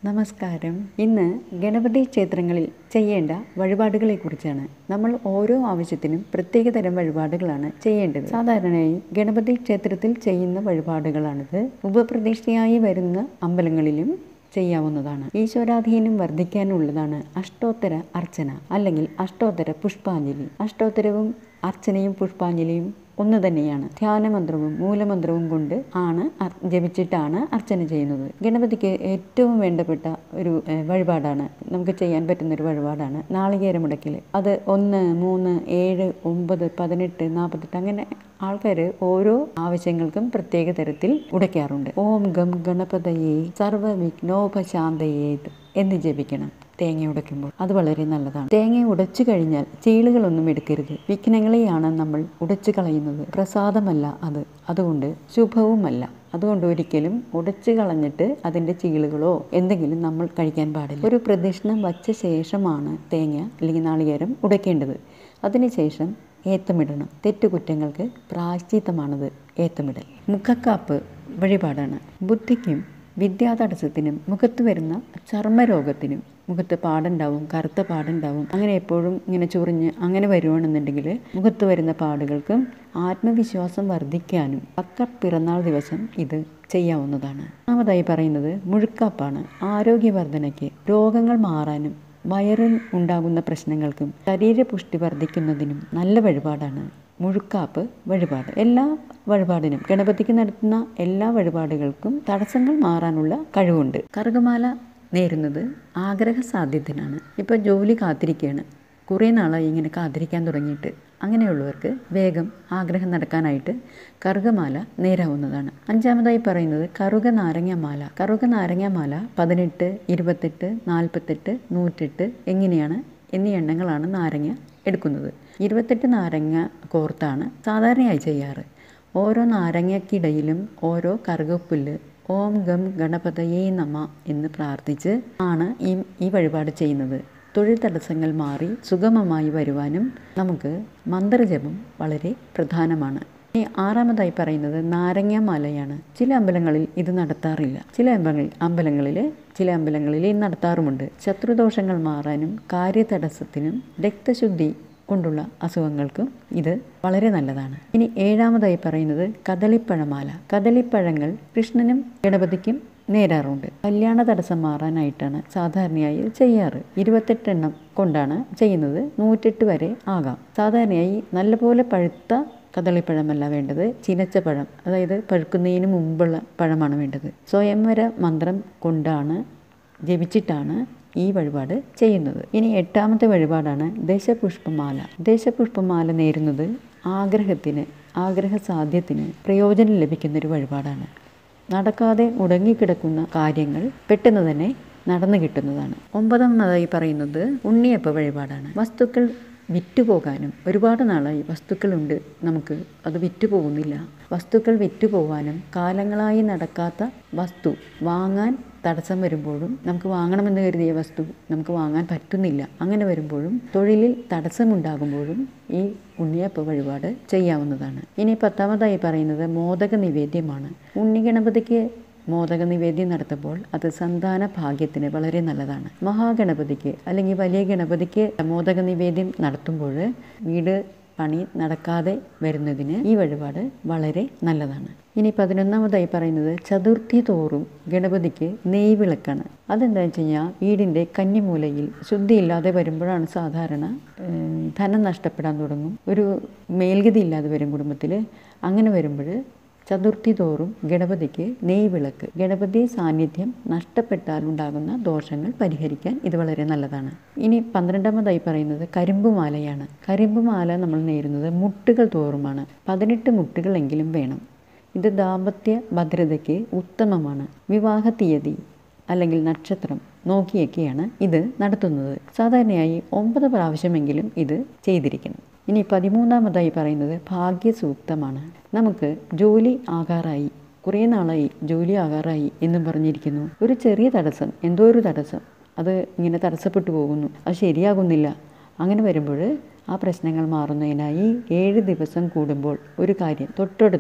നമസ്കാരം ഇന്ന് ഗണപതി ക്ഷേത്രങ്ങളിൽ ചെയ്യേണ്ട വഴിപാടുകളെ കുറിച്ചാണ് നമ്മൾ ഓരോ ആവശ്യത്തിനും പ്രത്യേക തരം വഴിപാടുകളാണ് ചെയ്യേണ്ടത് സാധാരണയായി ഗണപതി ക്ഷേത്രത്തിൽ ചെയ്യുന്ന വഴിപാടുകളാണിത് ഉപപ്രതിഷ്ഠയായി വരുന്ന അമ്പലങ്ങളിലും ചെയ്യാവുന്നതാണ് ഈശ്വരാധീനം വർദ്ധിക്കാനുള്ളതാണ് അഷ്ടോത്തര അർച്ചന അല്ലെങ്കിൽ അഷ്ടോത്തര പുഷ്പാഞ്ജലി അഷ്ടോത്തരവും അർച്ചനയും പുഷ്പാഞ്ജലിയും ഒന്ന് തന്നെയാണ് ധ്യാനമന്ത്രവും മൂലമന്ത്രവും കൊണ്ട് ആണ് അർ- ജപിച്ചിട്ടാണ് അർച്ചന ചെയ്യുന്നത് ഗണപതിക്ക് ഏറ്റവും വേണ്ടപ്പെട്ട ഒരു ഏഹ്, വഴിപാടാണ് നമുക്ക് ചെയ്യാൻ പറ്റുന്ന ഒരു വഴിപാടാണ് നാളികേര മുടക്കൽ അത് ഒന്ന് മൂന്ന് ഏഴ് ഒമ്പത് പതിനെട്ട് നാൽപ്പത്തെട്ട് അങ്ങനെ ആൾക്കാർ ഓരോ ആവശ്യങ്ങൾക്കും പ്രത്യേക തരത്തിൽ ഉടയ്ക്കാറുണ്ട് ഓം ഗം ഗണപതയെ സർവവിഘ്നോപശാന്തയേത് എന്ന് ജപിക്കണം തേങ്ങ ഉടയ്ക്കുമ്പോൾ അത് വളരെ നല്ലതാണ് തേങ്ങ ഉടച്ചു കഴിഞ്ഞാൽ ചീളുകളൊന്നും എടുക്കരുത് വിഘ്നങ്ങളെയാണ് നമ്മൾ ഉടച്ചു കളയുന്നത് പ്രസാദമല്ല അത് അതുകൊണ്ട് ശുഭവുമല്ല അതുകൊണ്ട് ഒരിക്കലും ഉടച്ചു കളഞ്ഞിട്ട് അതിൻ്റെ ചീളുകളോ എന്തെങ്കിലും നമ്മൾ കഴിക്കാൻ പാടില്ല ഒരു പ്രദക്ഷിണം വച്ച ശേഷമാണ് തേങ്ങ അല്ലെങ്കിൽ നാളികേരം ഉടയ്ക്കേണ്ടത് അതിനുശേഷം ഏത്തമിടണം തെറ്റുകുറ്റങ്ങൾക്ക് പ്രായശ്ചിത്തമാണത് ഏത്തമിടൽ മുഖക്കാപ്പ് വഴിപാടാണ് ബുദ്ധിക്കും വിദ്യാതടസ്സത്തിനും മുഖത്ത് വരുന്ന ചർമ്മരോഗത്തിനും മുഖത്ത് പാടുണ്ടാവും കറുത്ത പാടുണ്ടാവും അങ്ങനെ എപ്പോഴും ഇങ്ങനെ ചൊറിഞ്ഞ് അങ്ങനെ വരുവാണെന്നുണ്ടെങ്കിൽ മുഖത്ത് വരുന്ന പാടുകൾക്കും ആത്മവിശ്വാസം വർദ്ധിക്കാനും പക്ക പിറന്നാൾ ദിവസം ഇത് ചെയ്യാവുന്നതാണ് ഒന്നാമതായി പറയുന്നത് മുഴുക്കാപ്പാണ് ആരോഗ്യവർദ്ധനയ്ക്ക് രോഗങ്ങൾ മാറാനും വയറിൽ ഉണ്ടാകുന്ന പ്രശ്നങ്ങൾക്കും ശരീരപുഷ്ടി വർദ്ധിക്കുന്നതിനും നല്ല വഴിപാടാണ് മുഴുക്കാപ്പ് വഴിപാട് എല്ലാ വഴിപാടിനും ഗണപതിക്ക് നടത്തുന്ന എല്ലാ വഴിപാടുകൾക്കും തടസ്സങ്ങൾ മാറാനുള്ള കഴിവുണ്ട് കറുകമാല നേരുന്നത് ആഗ്രഹ സാധ്യത്തിനാണ് ഇപ്പോൾ ജോലി കാത്തിരിക്കുകയാണ് കുറേ നാളായി ഇങ്ങനെ കാത്തിരിക്കാൻ തുടങ്ങിയിട്ട് അങ്ങനെയുള്ളവർക്ക് വേഗം ആഗ്രഹം നടക്കാനായിട്ട് കറുകമാല നേരാവുന്നതാണ് അഞ്ചാമതായി പറയുന്നത് കറുക നാരങ്ങാമാല കറുക നാരങ്ങാമാല പതിനെട്ട് ഇരുപത്തെട്ട് നാൽപ്പത്തെട്ട് നൂറ്റെട്ട് എങ്ങനെയാണ് എന്നീ എണ്ണങ്ങളാണ് നാരങ്ങ എടുക്കുന്നത് ഇരുപത്തെട്ട് നാരങ്ങ കോർത്താണ് സാധാരണയായി ചെയ്യാറ് ഓരോ നാരങ്ങയ്ക്കിടയിലും ഓരോ കറുകപ്പുല്ല് ഓം ഗം ഗണപതയേ നമ എന്ന് പ്രാർത്ഥിച്ച് ആണ് ഈ ഈ വഴിപാട് ചെയ്യുന്നത് തൊഴിൽ തടസ്സങ്ങൾ മാറി സുഗമമായി വരുവാനും നമുക്ക് മന്ത്രജപം വളരെ പ്രധാനമാണ് ഇനി ആറാമതായി പറയുന്നത് നാരങ്ങ മാലയാണ് ചില അമ്പലങ്ങളിൽ ഇത് നടത്താറില്ല ചില അമ്പലങ്ങളിൽ അമ്പലങ്ങളിൽ ചില അമ്പലങ്ങളിൽ ഇത് നടത്താറുമുണ്ട് ശത്രുദോഷങ്ങൾ മാറാനും കാര്യതടസ്സത്തിനും രക്തശുദ്ധി കൊണ്ടുള്ള അസുഖങ്ങൾക്കും ഇത് വളരെ നല്ലതാണ് ഇനി ഏഴാമതായി പറയുന്നത് കദളിപ്പഴമാല കദളിപ്പഴങ്ങൾ കൃഷ്ണനും ഗണപതിക്കും നേരാറുണ്ട് കല്യാണ തടസ്സം മാറാനായിട്ടാണ് സാധാരണയായി ഇത് ചെയ്യാറ് ഇരുപത്തെട്ടെണ്ണം കൊണ്ടാണ് ചെയ്യുന്നത് നൂറ്റെട്ട് വരെ ആകാം സാധാരണയായി നല്ലപോലെ പഴുത്ത കദളിപ്പഴമല്ല വേണ്ടത് ചിനച്ച പഴം അതായത് പഴുക്കുന്നതിന് മുമ്പുള്ള പഴമാണ് വേണ്ടത് സ്വയംവര മന്ത്രം കൊണ്ടാണ് ജപിച്ചിട്ടാണ് ഈ വഴിപാട് ചെയ്യുന്നത് ഇനി എട്ടാമത്തെ വഴിപാടാണ് ദശപുഷ്പമാല ദശപുഷ്പമാല നേരുന്നത് ആഗ്രഹത്തിന് ആഗ്രഹ സാധ്യത്തിന് പ്രയോജനം ലഭിക്കുന്ന ഒരു വഴിപാടാണ് നടക്കാതെ മുടങ്ങിക്കിടക്കുന്ന കാര്യങ്ങൾ പെട്ടെന്ന് തന്നെ നടന്നു കിട്ടുന്നതാണ് ഒമ്പതാമതായി പറയുന്നത് ഉണ്ണിയപ്പ വഴിപാടാണ് വസ്തുക്കൾ വിറ്റുപോകാനും ഒരുപാട് നാളായി വസ്തുക്കളുണ്ട് നമുക്ക് അത് വിറ്റുപോകുന്നില്ല വസ്തുക്കൾ വിറ്റുപോകാനും കാലങ്ങളായി നടക്കാത്ത വസ്തു വാങ്ങാൻ തടസ്സം വരുമ്പോഴും നമുക്ക് വാങ്ങണമെന്ന് കരുതിയ വസ്തു നമുക്ക് വാങ്ങാൻ പറ്റുന്നില്ല അങ്ങനെ വരുമ്പോഴും തൊഴിലിൽ തടസ്സമുണ്ടാകുമ്പോഴും ഈ ഉണ്ണിയപ്പ വഴിപാട് ചെയ്യാവുന്നതാണ് ഇനി പത്താമതായി പറയുന്നത് മോദക നിവേദ്യമാണ് ഉണ്ണിഗണപതിക്ക് മോദക നിവേദ്യം നടത്തുമ്പോൾ അത് സന്താന ഭാഗ്യത്തിന് വളരെ നല്ലതാണ് മഹാഗണപതിക്ക് അല്ലെങ്കിൽ വലിയ ഗണപതിക്ക് മോദക നിവേദ്യം നടത്തുമ്പോൾ വീട് പണി നടക്കാതെ വരുന്നതിന് ഈ വഴിപാട് വളരെ നല്ലതാണ് ഇനി പതിനൊന്നാമതായി പറയുന്നത് ചതുർത്ഥി തോറും ഗണപതിക്ക് നെയ് വിളക്കാണ് അതെന്താണെന്ന് വെച്ച് കഴിഞ്ഞാൽ വീടിൻ്റെ കന്നിമൂലയിൽ ശുദ്ധിയില്ലാതെ വരുമ്പോഴാണ് സാധാരണ ഏഹ്, ധനം നഷ്ടപ്പെടാൻ തുടങ്ങും ഒരു മേൽഗതി ഇല്ലാതെ വരും കുടുംബത്തിൽ അങ്ങനെ വരുമ്പോൾ ചതുർത്ഥി തോറും ഗണപതിക്ക് നെയ് വിളക്ക് ഗണപതി സാന്നിധ്യം നഷ്ടപ്പെട്ടാൽ ഉണ്ടാകുന്ന ദോഷങ്ങൾ പരിഹരിക്കാൻ ഇത് വളരെ നല്ലതാണ് ഇനി പന്ത്രണ്ടാമതായി പറയുന്നത് കരിമ്പുമാലയാണ് കരിമ്പുമാല നമ്മൾ നേരുന്നത് മുട്ടുകൾ തോറുമാണ് പതിനെട്ട് മുട്ടുകളെങ്കിലും വേണം ഇത് ദാമ്പത്യ ഭദ്രതയ്ക്ക് ഉത്തമമാണ് വിവാഹ തീയതി അല്ലെങ്കിൽ നക്ഷത്രം നോക്കിയൊക്കെയാണ് ഇത് നടത്തുന്നത് സാധാരണയായി ഒമ്പത് പ്രാവശ്യമെങ്കിലും ഇത് ചെയ്തിരിക്കണം ഇനി പതിമൂന്നാമതായി പറയുന്നത് ഭാഗ്യസൂക്തമാണ് നമുക്ക് ജോലി ആകാറായി കുറേ നാളായി ജോലി ആകാറായി എന്നും പറഞ്ഞിരിക്കുന്നു ഒരു ചെറിയ തടസ്സം എന്തോ ഒരു തടസ്സം അത് ഇങ്ങനെ തടസ്സപ്പെട്ടു പോകുന്നു അത് ശരിയാകുന്നില്ല അങ്ങനെ വരുമ്പോൾ ആ പ്രശ്നങ്ങൾ മാറുന്നതിനായി ഏഴ് ദിവസം കൂടുമ്പോൾ ഒരു കാര്യം തൊട്ടടുത്ത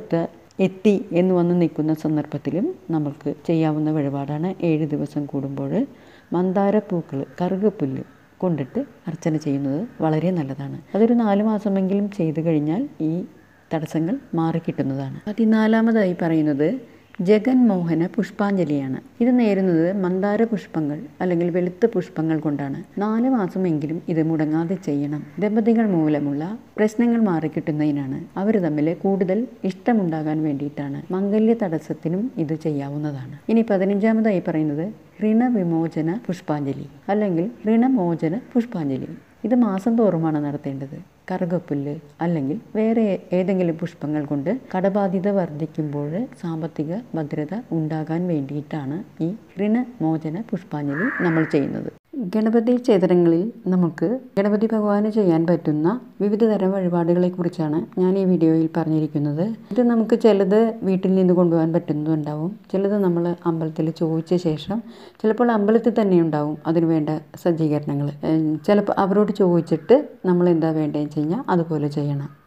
എത്തി എന്ന് വന്ന് നിൽക്കുന്ന സന്ദർഭത്തിലും നമുക്ക് ചെയ്യാവുന്ന വഴിപാടാണ് ഏഴ് ദിവസം കൂടുമ്പോൾ മന്ദാരപ്പൂക്കൾ കറുകപ്പുല്ല് കൊണ്ടിട്ട് അർച്ചന ചെയ്യുന്നത് വളരെ നല്ലതാണ് അതൊരു നാല് മാസമെങ്കിലും ചെയ്തു കഴിഞ്ഞാൽ ഈ തടസ്സങ്ങൾ മാറിക്കിട്ടുന്നതാണ് പതിനാലാമതായി പറയുന്നത് ജഗൻമോഹന പുഷ്പാഞ്ജലിയാണ് ഇത് നേരുന്നത് മന്ദാര പുഷ്പങ്ങൾ അല്ലെങ്കിൽ വെളുത്ത പുഷ്പങ്ങൾ കൊണ്ടാണ് നാല് മാസമെങ്കിലും ഇത് മുടങ്ങാതെ ചെയ്യണം ദമ്പതികൾ മൂലമുള്ള പ്രശ്നങ്ങൾ മാറിക്കിട്ടുന്നതിനാണ് അവർ തമ്മിൽ കൂടുതൽ ഇഷ്ടമുണ്ടാകാൻ വേണ്ടിയിട്ടാണ് മംഗല്യ തടസ്സത്തിനും ഇത് ചെയ്യാവുന്നതാണ് ഇനി പതിനഞ്ചാമതായി പറയുന്നത് ഋണവിമോചന പുഷ്പാഞ്ജലി അല്ലെങ്കിൽ ഋണമോചന പുഷ്പാഞ്ജലി ഇത് മാസം തോറുമാണ് നടത്തേണ്ടത് കറുകപ്പുല്ല് അല്ലെങ്കിൽ വേറെ ഏതെങ്കിലും പുഷ്പങ്ങൾ കൊണ്ട് കടബാധ്യത വർദ്ധിക്കുമ്പോൾ സാമ്പത്തിക ഭദ്രത ഉണ്ടാകാൻ വേണ്ടിയിട്ടാണ് ഈ ഋണമോചന പുഷ്പാഞ്ജലി നമ്മൾ ചെയ്യുന്നത് ഗണപതി ക്ഷേത്രങ്ങളിൽ നമുക്ക് ഗണപതി ഭഗവാന് ചെയ്യാൻ പറ്റുന്ന വിവിധ തരം വഴിപാടുകളെ കുറിച്ചാണ് ഞാൻ ഈ വീഡിയോയിൽ പറഞ്ഞിരിക്കുന്നത് ഇത് നമുക്ക് ചിലത് വീട്ടിൽ നിന്ന് കൊണ്ടുപോകാൻ പറ്റുന്നതുണ്ടാവും ചിലത് നമ്മൾ അമ്പലത്തിൽ ചോദിച്ച ശേഷം ചിലപ്പോൾ അമ്പലത്തിൽ തന്നെ ഉണ്ടാവും അതിന് വേണ്ട സജ്ജീകരണങ്ങൾ ചിലപ്പോൾ അവരോട് ചോദിച്ചിട്ട് നമ്മൾ എന്താ വേണ്ടതെന്ന് വെച്ച് കഴിഞ്ഞാൽ അതുപോലെ ചെയ്യണം